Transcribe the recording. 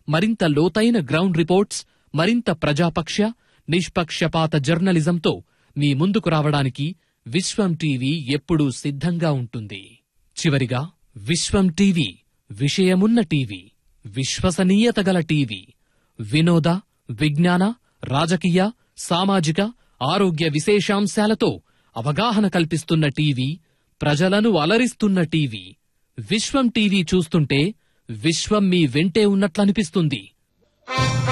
మరింత లోతైన ground reports మరింత ప్రజాపక్ష నిష్పక్షపాత జర్నలిజంతో మీ ముందుకు రావడానికి విశ్వం టీవీ ఎప్పుడూ సిద్ధంగా ఉంటుంది చివరిగా విశ్వం టీవీ విషయమున్న టీవీ విశ్వసనీయత గల టీవీ వినోద విజ్ఞాన రాజకీయ సామాజిక ఆరోగ్య విశేషాంశాలతో అవగాహన కల్పిస్తున్న టీవీ ప్రజలను అలరిస్తున్న టీవీ విశ్వం టీవీ చూస్తుంటే విశ్వం మీ వెంటే ఉన్నట్లనిపిస్తుంది